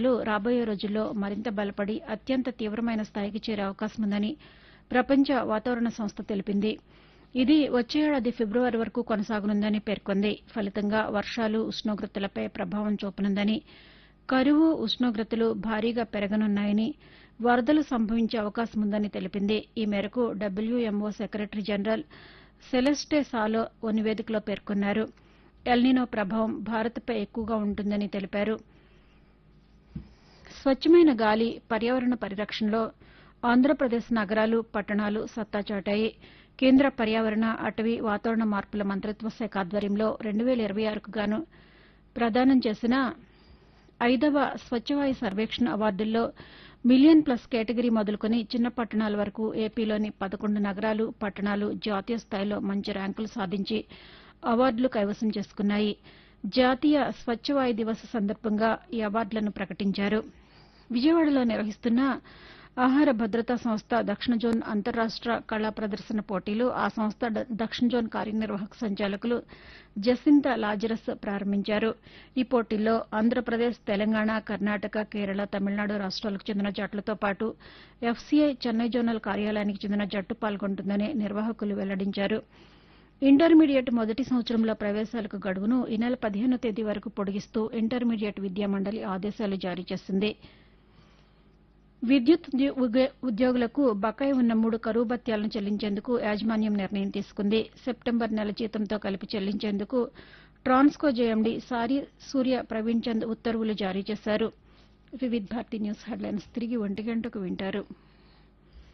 ఉష్ణోగ్రతలు రాబోయే రోజుల్లో మరింత బలపడి అత్యంత తీవ్రమైన స్థాయికి చేరే అవకాశం ఉందని ప్రపంచ వాతావరణ సంస్థ తెలిపింది ఇది వచ్చే ఏడాది ఫిబ్రవరి వరకు కొనసాగనుందని పేర్కొంది ఫలితంగా వర్షాలు ఉష్ణోగ్రతలపై ప్రభావం చూపనుందని కరువు ఉష్ణోగ్రతలు భారీగా పెరగనున్నాయని వరదలు సంభవించే అవకాశం ఉందని తెలిపింది ఈ మేరకు WMO secretary general Celeste Saulo ఓ నివేదికలో పేర్కొన్నారు ఎల్నినో ప్రభావం భారత్పై ఎక్కువగా ఉంటుందని తెలిపారు స్వచ్ఛమైన గాలి పర్యావరణ పరిరక్షణలో ఆంధ్రప్రదేశ్ నగరాలు పట్టణాలు సత్తా చాటాయి కేంద్ర పర్యావరణ అటవీ వాతావరణ మార్పుల మంత్రిత్వ శాఖ ఆధ్వర్యంలో రెండు వేల ఇరవై ఆరుకు గాను ప్రదానం చేసిన ఐదవ స్వచ్ఛవాయు సర్వేక్షణ్ అవార్డుల్లో మిలియన్ ప్లస్ కేటగిరీ మొదలుకొని చిన్న పట్టణాల వరకు ఏపీలోని పదకొండు నగరాలు పట్టణాలు జాతీయ స్థాయిలో మంచి ర్యాంకులు సాధించి అవార్డులు కైవసం చేసుకున్నాయి జాతీయ స్వచ్ఛవాయు దివస్ సందర్భంగా ఈ అవార్డులను ప్రకటించారు విజయవాడలో నిర్వహిస్తున్న ఆహార భద్రతా సంస్థ దక్షిణ జోన్ అంతర్రాష్ట కళా ప్రదర్శన పోటీలు ఆ సంస్థ ద- దక్షిణ జోన్ కార్యనిర్వాహక సంచాలకులు జసింత లాజరస్ ప్రారంభించారు ఈ పోటీల్లో ఆంధ్రప్రదేశ్ తెలంగాణ కర్ణాటక కేరళ తమిళనాడు రాష్ట్రాలకు చెందిన జట్లతో పాటు ఎఫ్సీఐ చెన్నై జోనల్ కార్యాలయానికి చెందిన జట్టు పాల్గొంటుందని నిర్వాహకులు వెల్లడించారు ఇంటర్మీడియట్ మొదటి సంవత్సరంలో ప్రవేశాలకు గడువును ఈ నెల పదిహేనో తేదీ వరకు పొడిగిస్తూ ఇంటర్మీడియట్ విద్యా మండలి ఆదేశాలు జారీ చేసింది విద్యుత్ ఉద్యో- ఉగ- ఉద్యోగులకు బకాయి ఉన్న మూడు కరువు భత్యాలను చెల్లించేందుకు యాజమాన్యం నిర్ణయం తీసుకుంది సెప్టెంబర్ నెల జీతంతో కలిపి చెల్లించేందుకు ట్రాన్స్కో జేఎండీ సారి సూర్య ప్రవీణ్ చంద్ ఉత్తర్వులు జారీ చేశారు వివిధ్ భారతి న్యూస్ హెడ్లైన్స్ తిరిగి ఒంటి గంటకు వింటారు